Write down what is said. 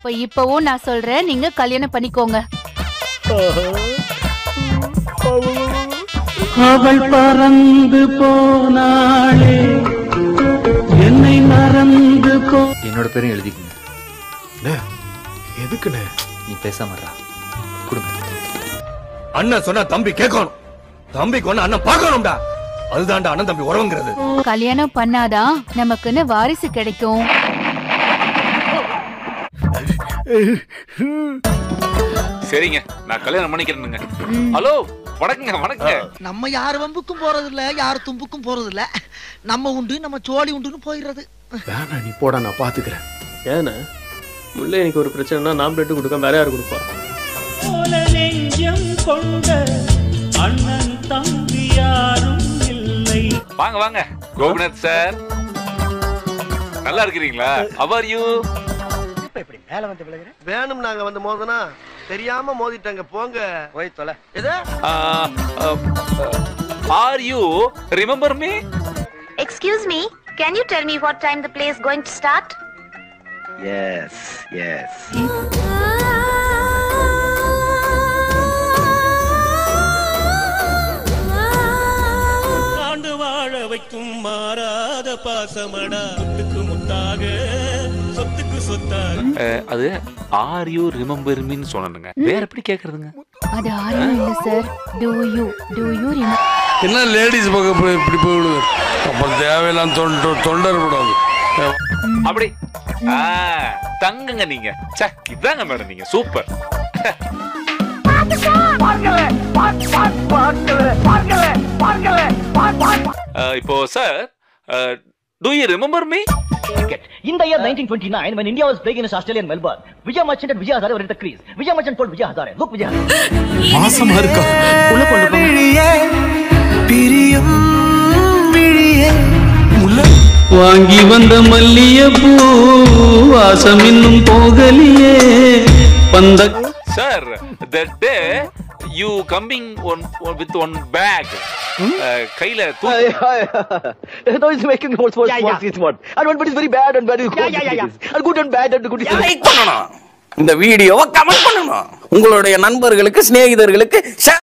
இப்ப இப்பவும் நான் சொல்றேன் நீங்க கல்யாணம் பண்ணிக்கோங்க அவள் பறந்து போனாளே என்னை மறந்து போ என்னோட பேரும் எழுதிக்கங்க அண்ணே, எதுக்குண்ணே நீ பேசாம இருடா. கொடுங்க அண்ணன் சொன்னா தம்பி கேட்கணும் தம்பிக்கு ஒண்ணு அண்ணன் பார்க்கணும்டா அதுதான்டா அண்ணன் தம்பி உறவுங்கிறது கல்யாணம் பண்ணாதான் நமக்குன்னு வாரிசு கிடைக்கும் சரிங்க நான் கல்யாணம் பண்ணிக்கிறேனுங்க ஹலோ வணக்கங்க வணக்கங்க நம்ம யார் வம்புக்கும் போறது இல்ல யார் தும்புக்கும் போறது இல்ல நம்ம உண்டு நம்ம சோழி உண்டுன்னு போயிடுறது வேணா நீ போடா நான் பாத்துக்கிறேன் ஏண்ணே முல்லை எனக்கு ஒரு பிரச்சனைனா நான் பிளட்டு கொடுக்க வேற யாரு கொடுப்பா போல நெஞ்சம் கொண்ட அண்ணன் தம்பி யாரும் இல்லை வாங்க வாங்க கோபிநாத் சார் நல்லா இருக்கிறீங்களா அவர் யூ வேணும் நாங்க வந்து மோதனா தெரியாம மோதிட்டாங்க போங்க போய் தொலை எது are you remember me Excuse me, can you tell me what time the play is going to start? Yes yes ஆண்டு வாழ வைக்கும் மாறாத பாசமடா முத்துக்கு முத்தாக சொத்துக்கு சொத்தாக அது ஆர் யூ ரிமெம்பர் மீன்னு சொன்னனுங்க வேற எப்படி கேக்குறதுங்க அது ஆரும் இல்ல sir do you do you என்ன லேடிஸ் பக்கம் போய் இப்படி போய் விடுது அப்புறம் தேவையில்லாம் தொண்டர் தொண்டர் விடாது அப்படி ஆ தங்குங்க நீங்க ச்சே இதாங்க மேடம் நீங்க சூப்பர் இப்போ sir do you remember me In the year 1929, when India was playing in Australian Melbourne, Vijay Merchant and Vijay Hazare were in the crease. Vijay Merchant told Vijay Hazare, look Vijay Hazare. மாசமா இருக்கா உள்ள கொண்டு போங்க பிரியும் விழியே வாங்கி வந்த மல்லிகைப்பூ வாசம் இன்னும் போகலியே வந்த sir that day you coming one with one bag கையில தூக்கி Now he's making false false false is what. And one but is very bad and bad is good. And good and bad and good is like பண்ணணும் இந்த வீடியோவை comment பண்ணணும் உங்களுடைய நண்பர்களுக்கு சிநேகிதர்களுக்கு share